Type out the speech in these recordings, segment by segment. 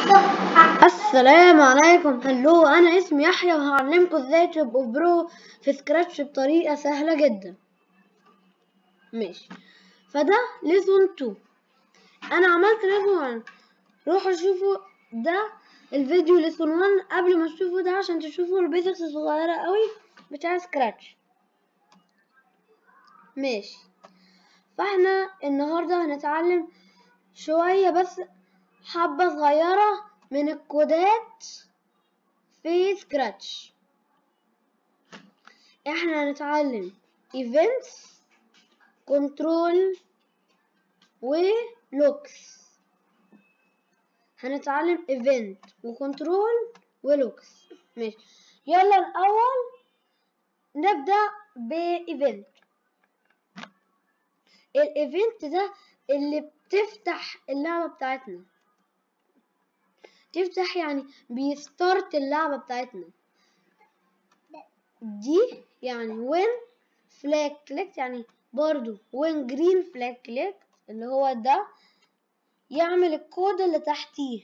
السلام عليكم هلو انا اسمي يحيى وهعلمكم ازاي تبقوا برو في سكراتش بطريقه سهله جدا ماشي فده ليسون 2 انا عملت ليسون 1 روحوا شوفوا ده الفيديو ليسون 1 قبل ما تشوفوا ده عشان تشوفوا البيزكس الصغيره قوي بتاع سكراتش ماشي فاحنا النهارده هنتعلم شويه بس حبه صغيره من الكودات في سكراتش احنا هنتعلم events control ولوكس هنتعلم event وكنترول ولوكس ماشي يلا الاول نبدا بايفنت الايفنت ده اللي بتفتح اللعبه بتاعتنا تفتح يعني بيستارت اللعبة بتاعتنا دي يعني وين فلاج كليك يعني برضو وين جرين فلاج كليك اللي هو ده يعمل الكود اللي تحتيه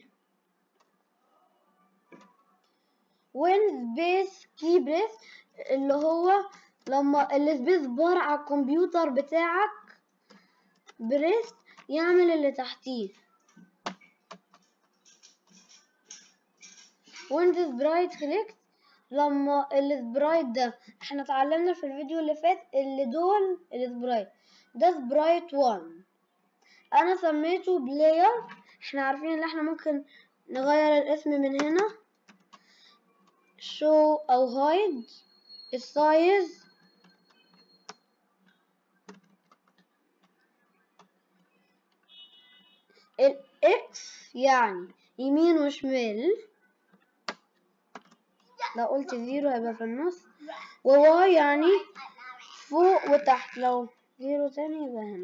وين سبيس كي بريس اللي هو لما السبيس بار على الكمبيوتر بتاعك بريس يعمل اللي تحتيه وين سبرايت كليك لما السبرايت ده احنا اتعلمنا في الفيديو اللي فات اللي دول السبرايت ده سبرايت 1 انا سميته بلاير احنا عارفين ان احنا ممكن نغير الاسم من هنا شو او هايد السايز الاكس يعني يمين وشمال لو قلت زيرو هيبقى في النص وواي يعني فوق وتحت لو زيرو تاني يبقى هنا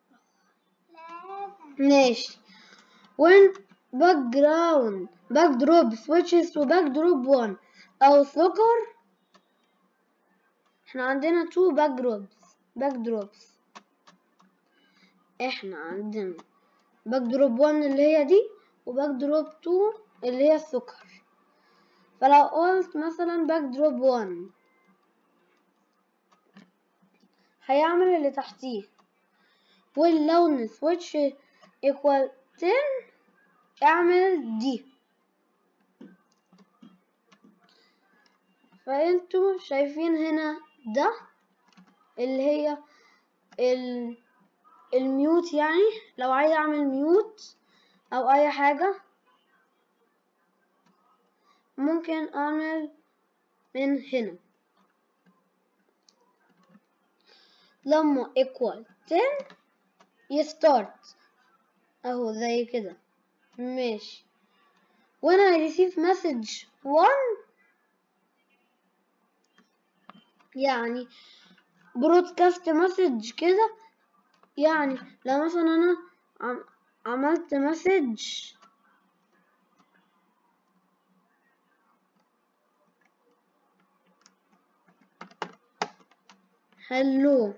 ماشي وين باك جراوند باك دروب سويتشز وباك دروب 1 او سكر احنا عندنا تو باك دروبس باك دروبس احنا عندنا باك دروب 1 اللي هي دي وباك دروب 2 اللي هي السكر فلو قلت مثلا باك دروب 1 هيعمل اللي تحتيه واللون سويتش ايكوال 10 اعمل دي فانتوا شايفين هنا ده اللي هي ال الميوت يعني لو عايز اعمل ميوت او اي حاجه ممكن اعمل من هنا لما equal 10 يستارت اهو زي كده ماشي وانا receive message 1 يعني برودكاست مسج كده يعني لو مثلا انا عم عملت مسج هلو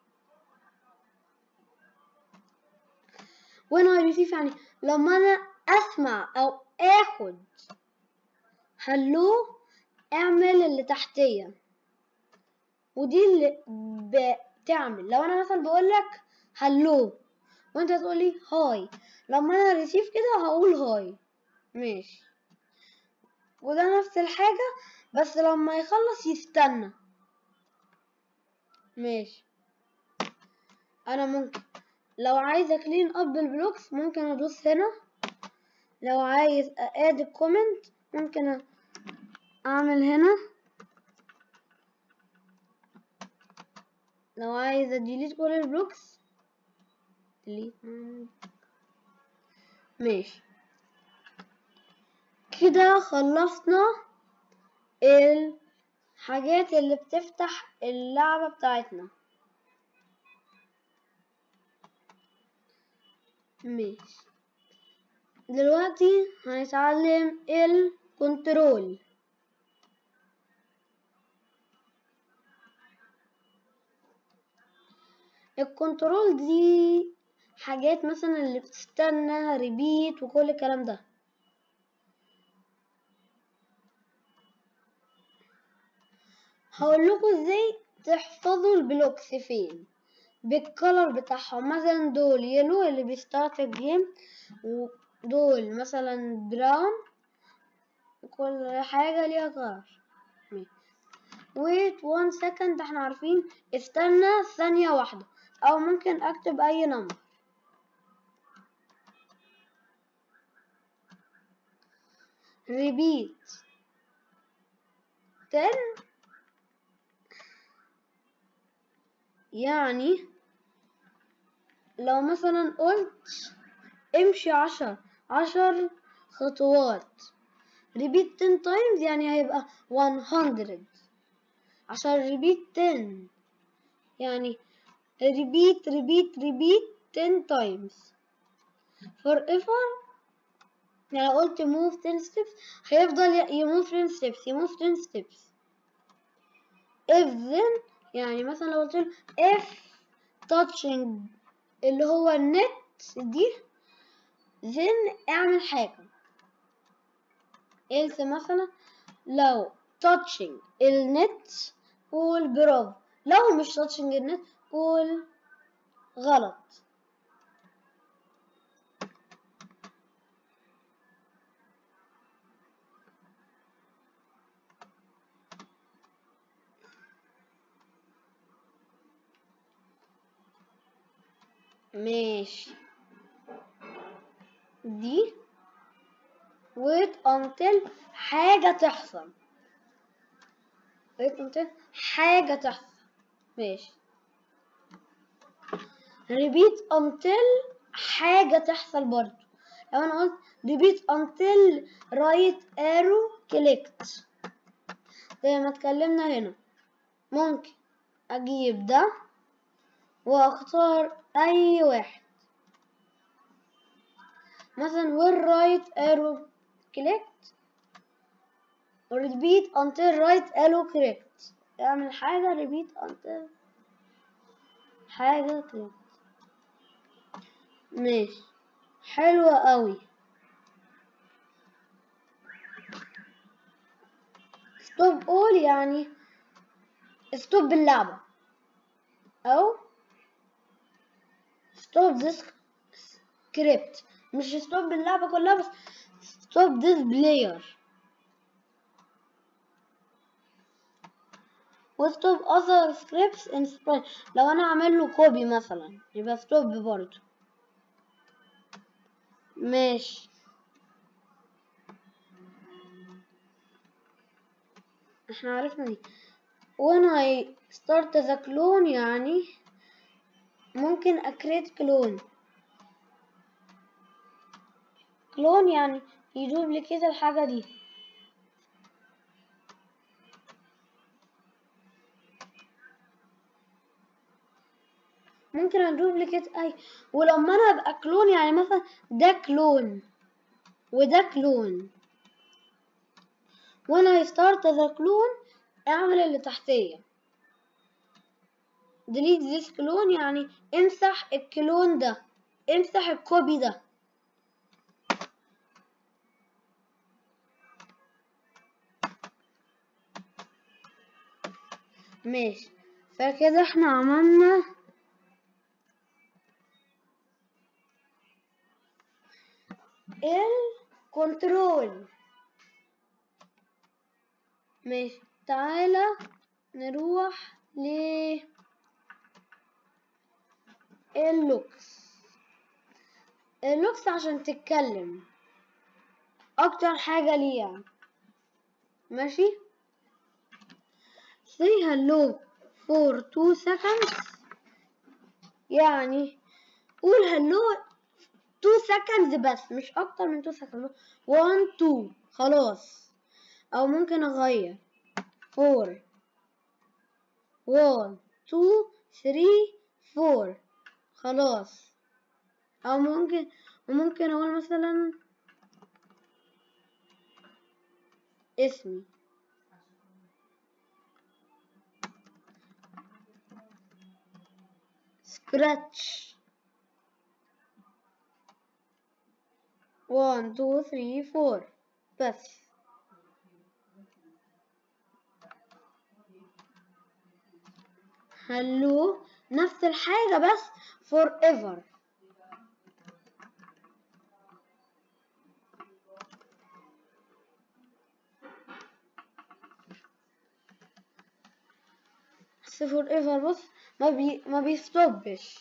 وانا ريسيف يعني لما انا اسمع او اخد هلو اعمل اللي تحتيه ودي اللي بتعمل لو انا مثلا بقول لك هلو وانت تقولي هاي لما انا ريسيف كده هقول هاي ماشي وده نفس الحاجة بس لما يخلص يستنى ماشي انا ممكن لو عايزة كلين اب البلوكس ممكن ادوس هنا لو عايز اد الكومنت ممكن اعمل هنا لو عايز اديليت كل البلوكس ديليت ماشي كده خلصنا الحاجات اللي بتفتح اللعبة بتاعتنا ماشي دلوقتي هنتعلم الكنترول الكنترول دي حاجات مثلا اللي بتستنى ريبيت وكل الكلام ده هقول لكم ازاي تحفظوا البلوكس فين بالكلر بتاعهم مثلا دول يلو اللي بيستارت الجيم ودول مثلا براون كل حاجة ليها كلر wait one second احنا عارفين استنى ثانية واحدة او ممكن اكتب اي نمبر repeat 10 يعني لو مثلا قلت امشي عشر عشر خطوات repeat 10 times يعني هيبقى 100 عشان repeat 10 يعني repeat repeat repeat 10 times forever يعني لو قلت move 10 steps هيفضل يموف 10 steps يموف 10 steps if then يعني مثلا لو قلت له if touching اللي هو النت دي then اعمل حاجة else مثلا لو touching النت قول برافو لو مش touching النت قول غلط ماشي دي wait until حاجة تحصل wait until حاجة تحصل ماشي repeat until حاجة تحصل برضو لو أنا قلت repeat until right arrow clicked زي ما اتكلمنا هنا ممكن أجيب ده وأختار أي واحد مثلا when right arrow clicked repeat until right arrow clicked اعمل حاجة repeat until حاجة clicked ماشي حلوة قوي stop all يعني stop باللعبة أو stop this script مش stop باللعبة كلها بس stop this player و stop other scripts in sprite لو أنا عامل له كوبي مثلا يبقى stop برضه ماشي احنا عرفنا دي when I start the clone يعني ممكن أكريت كلون كلون يعني يدوبليكيت الحاجة دي ممكن ادوبليكيت اي ولما انا ابقى كلون يعني مثلا ده كلون وده كلون وانا ستارت ذا كلون اعمل اللي تحتيه delete this clone يعني امسح الكلون ده امسح الكوبي ده ماشي فكده احنا عملنا الكنترول ماشي تعالى نروح ل اللوكس اللوكس عشان تتكلم اكتر حاجة ليها ماشي say hello for two seconds يعني قول hello two seconds بس مش اكتر من two seconds one two خلاص او ممكن اغير four one two three four خلاص او ممكن وممكن اقول مثلا اسمي scratch one two three four بس هلو نفس الحاجة بس forever بس forever بص ما بي ما بيستوبش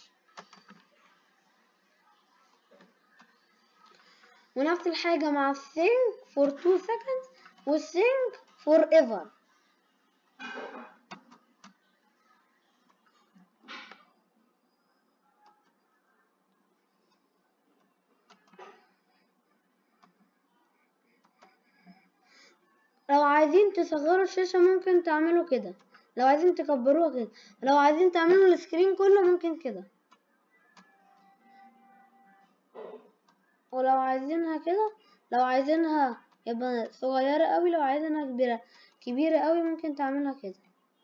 ونفس الحاجة مع think for two seconds و think forever لو عايزين تصغروا الشاشة ممكن تعملوا كده لو عايزين تكبروها كده لو عايزين تعملوا السكرين كله ممكن كده ولو عايزينها كده لو عايزينها يبقى صغيرة قوي لو عايزينها كبيرة كبيرة قوي ممكن تعملها كده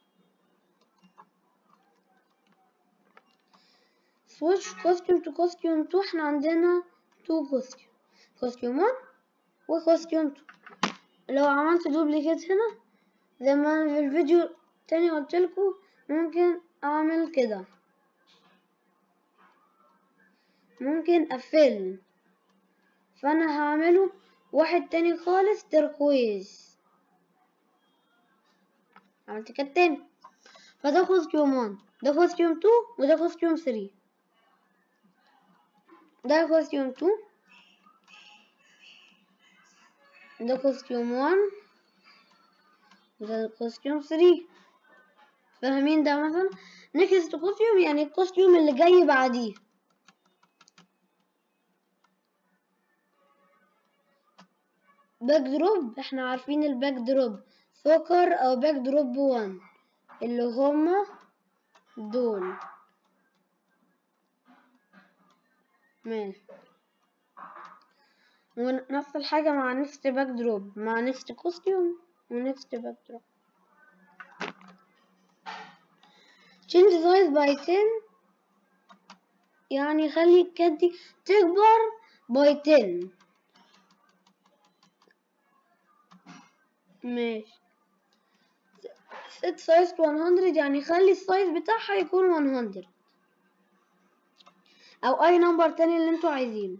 switch costume to costume 2 احنا عندنا 2 costume costume 1 و costume 2 لو عملت دوبليكيت هنا زي ما أنا في الفيديو تاني قلتلكوا ممكن اعمل كده ممكن اقفل فانا هعمله واحد تاني خالص تركويز عملت كده تاني فده كوستيوم 1 ده كوستيوم 2 وده كوستيوم 3 ده كوستيوم 2 ده كوستيوم 1 وده كوستيوم 3 فاهمين ده مثلا نكست كوستيوم يعني الكوستيوم اللي جاي بعديه باك دروب احنا عارفين الباك دروب سوكر او باك دروب 1 اللي هما دول ماشي ونفس الحاجة مع نكست باك دروب مع نكست كوستيوم ونكست باك دروب change size by 10 يعني خلي الكات تكبر by 10 ماشي set size to 100 يعني خلي السايز بتاعها يكون 100 او اي نمبر تاني اللي انتوا عايزينه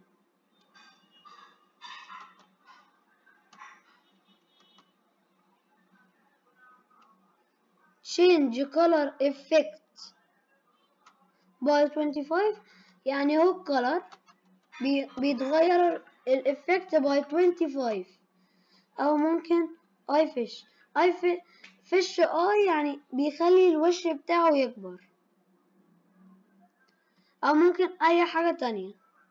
change color effect by 25 يعني هو الكلر بي بيتغير الافكت by 25 او ممكن اي فيش اي فيش اي يعني بيخلي الوش بتاعه يكبر او ممكن اي حاجة تانية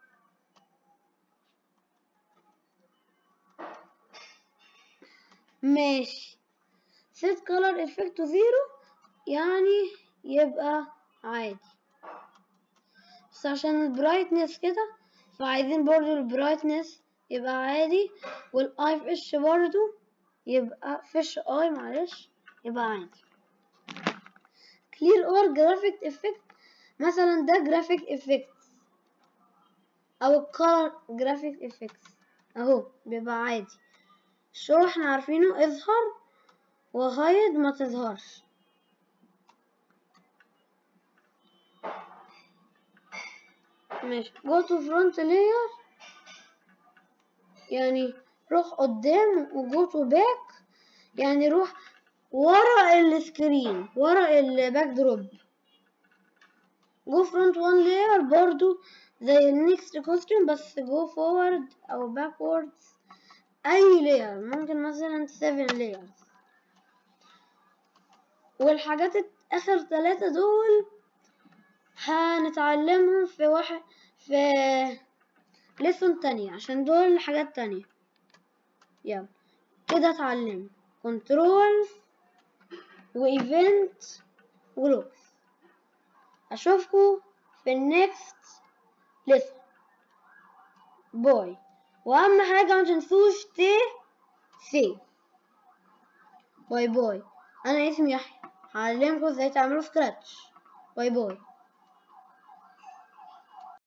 ماشي set color effect to zero يعني يبقى عادي بس عشان البرايتنس كده فعايزين برضو البرايتنس يبقى عادي والاي فيش برضو يبقى فيش اي معلش يبقى عادي clear or graphic effect مثلا ده graphic effects او color graphic effects اهو بيبقى عادي شو احنا عارفينه اظهر وهايد ما تظهرش ماشي go to front layer يعني روح قدام و go to back يعني روح ورا السكرين ورا الباك دروب go front one layer برضو زي النكست كوستيوم بس go forward او backwards اي layer ممكن مثلا 7 layers والحاجات اخر ثلاثة دول هنتعلمهم في واحد في ليسون تانية عشان دول حاجات تانية يلا كده اتعلم كنترول وايفنت ولوكس اشوفكم في النكست ليسون باي واهم حاجة ما تنسوش ت سي باي باي انا اسمي يحيى هعلمكم ازاي تعملوا سكراتش باي باي